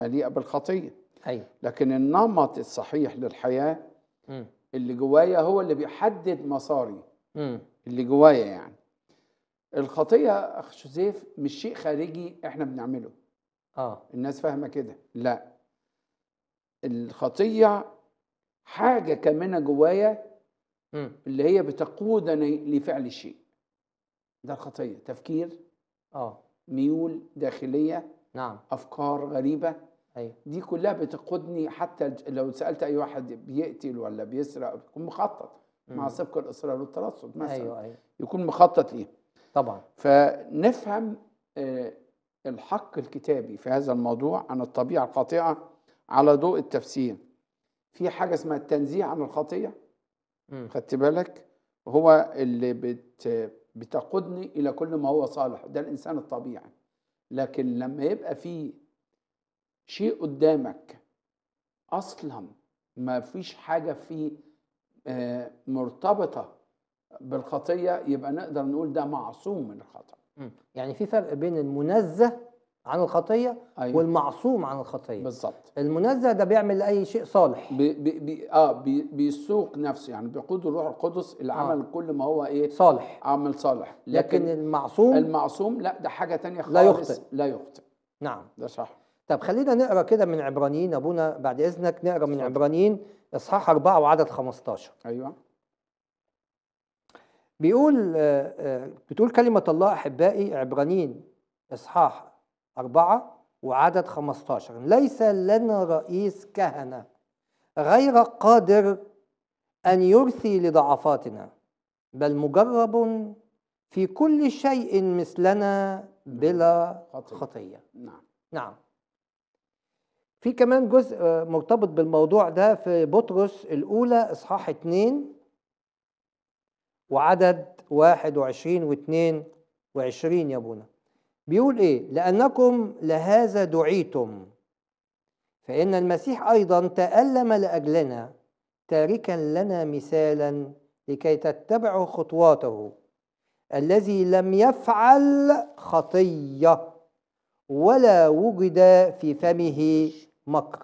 مليئه بالخطيه ايوه لكن النمط الصحيح للحياه مم. اللي جوايا هو اللي بيحدد مساري مم. اللي جوايا يعني الخطيه اخ شوزيف مش شيء خارجي احنا بنعمله اه الناس فاهمه كده لا الخطيه حاجه كامنه جوايا مم. اللي هي بتقودني لفعل الشيء ده الخطيه تفكير اه ميول داخليه نعم افكار غريبه ايوه دي كلها بتقودني حتى الج- لو سالت اي واحد بيقتل ولا بيسرق بيكون مخطط مع مم. سبق الاصرار والترصد مثلا ايوه ايوه يكون مخطط ليه طبعا فنفهم آه، الحق الكتابي في هذا الموضوع عن الطبيعه الخاطئه على ضوء التفسير في حاجه اسمها التنزيه عن الخطيه مم. خدت بالك هو اللي بت بتقودني الى كل ما هو صالح ده الانسان الطبيعي لكن لما يبقى في شيء قدامك اصلا ما فيش حاجه فيه آه، مرتبطه بالخطيه يبقى نقدر نقول ده معصوم من الخطا مم. يعني في فرق بين المنزه عن الخطيه أيوة. والمعصوم عن الخطيه بالظبط المنزه ده بيعمل اي شيء صالح بي بي بي اه بي بيسوق نفسه يعني بيقود الروح القدس اللي آه. عمل كل ما هو ايه صالح عمل صالح لكن لكن المعصوم المعصوم لا ده حاجه تانية خالص لا يخطئ. لا يخطئ نعم ده صح طب خلينا نقرا كده من عبرانيين ابونا بعد اذنك نقرا من اتفضل. عبرانيين اصحاح أربعة وعدد 15 ايوه بيقول آه، آه، بتقول كلمة الله أحبائي عبرانيين إصحاح أربعة وعدد 15 ليس لنا رئيس كهنة غير قادر أن يرثي لضعفاتنا بل مجرب في كل شيء مثلنا بلا خطية. خطية نعم نعم في كمان جزء آه، مرتبط بالموضوع ده في بطرس الأولى إصحاح 2 وعدد 21 و 22 يا ابونا بيقول ايه لانكم لهذا دعيتم فان المسيح ايضا تالم لاجلنا تاركا لنا مثالا لكي تتبعوا خطواته الذي لم يفعل خطيه ولا وجد في فمه مكر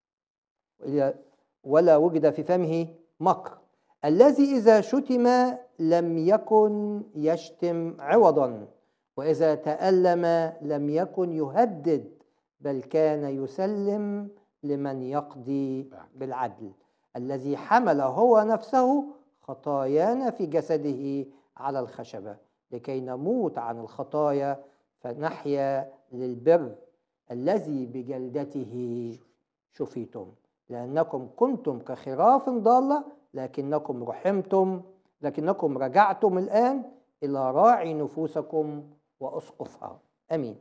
ولا وجد في فمه مكر الذي إذا شتم لم يكن يشتم عوضا وإذا تألم لم يكن يهدد بل كان يسلم لمن يقضي بالعدل الذي حمل هو نفسه خطايانا في جسده على الخشبة لكي نموت عن الخطايا فنحيا للبر الذي بجلدته شفيتم لأنكم كنتم كخراف ضالة لكنكم رحمتم لكنكم رجعتم الآن إلى راعي نفوسكم وأسقفها أمين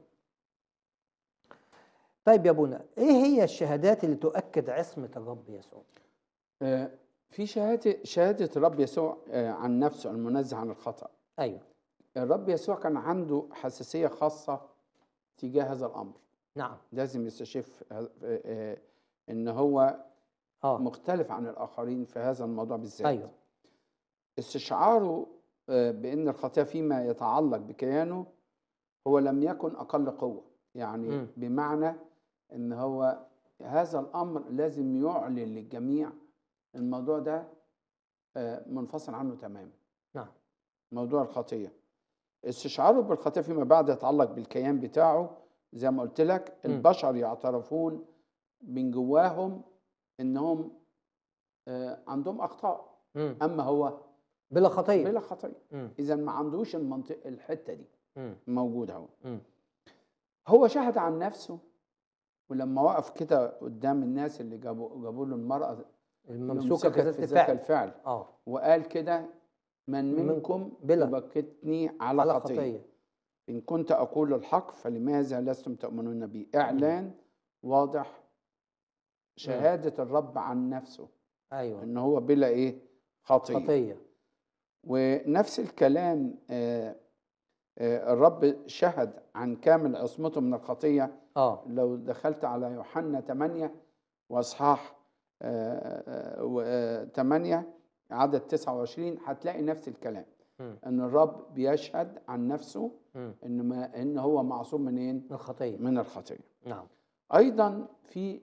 طيب يا ابونا ايه هي الشهادات اللي تؤكد عصمة الرب يسوع آه، في شهاده شهاده الرب يسوع آه، عن نفسه المنزه عن الخطا ايوه الرب يسوع كان عنده حساسيه خاصه تجاه هذا الامر نعم لازم يستشف آه، آه، ان هو اه مختلف عن الاخرين في هذا الموضوع بالذات ايوه استشعاره آه، بان الخطيه فيما يتعلق بكيانه هو لم يكن اقل قوه يعني مم. بمعنى ان هو هذا الامر لازم يعلن للجميع الموضوع ده آه، منفصل عنه تماما نعم موضوع الخطيه استشعاره بالخطيه فيما بعد يتعلق بالكيان بتاعه زي ما قلت لك مم. البشر يعترفون من جواهم انهم آه، عندهم اخطاء مم. اما هو بلا خطية بلا خطيه مم. اذا ما عندوش المنطق الحته دي مم. موجوده هو مم. هو شهد عن نفسه ولما وقف كده قدام الناس اللي جابوا جابوا له المراه الممسوكة يمسكك في ذات في ذاك الفعل الفعل اه وقال كده من من- منكم بلا. يبكتني على, على خطيه, خطية ان كنت اقول الحق فلماذا لستم تؤمنون بي اعلان واضح شهاده الرب عن نفسه ايوه ان هو بلا ايه خطيه, خطية ونفس الكلام آه، آه، الرب شهد عن كامل عصمته من الخطيه اه لو دخلت على يوحنا 8 واصحاح 8 عدد 29 هتلاقي نفس الكلام مم. ان الرب بيشهد عن نفسه مم. ان ما ان هو معصوم منين من الخطية من الخطيه نعم ايضا في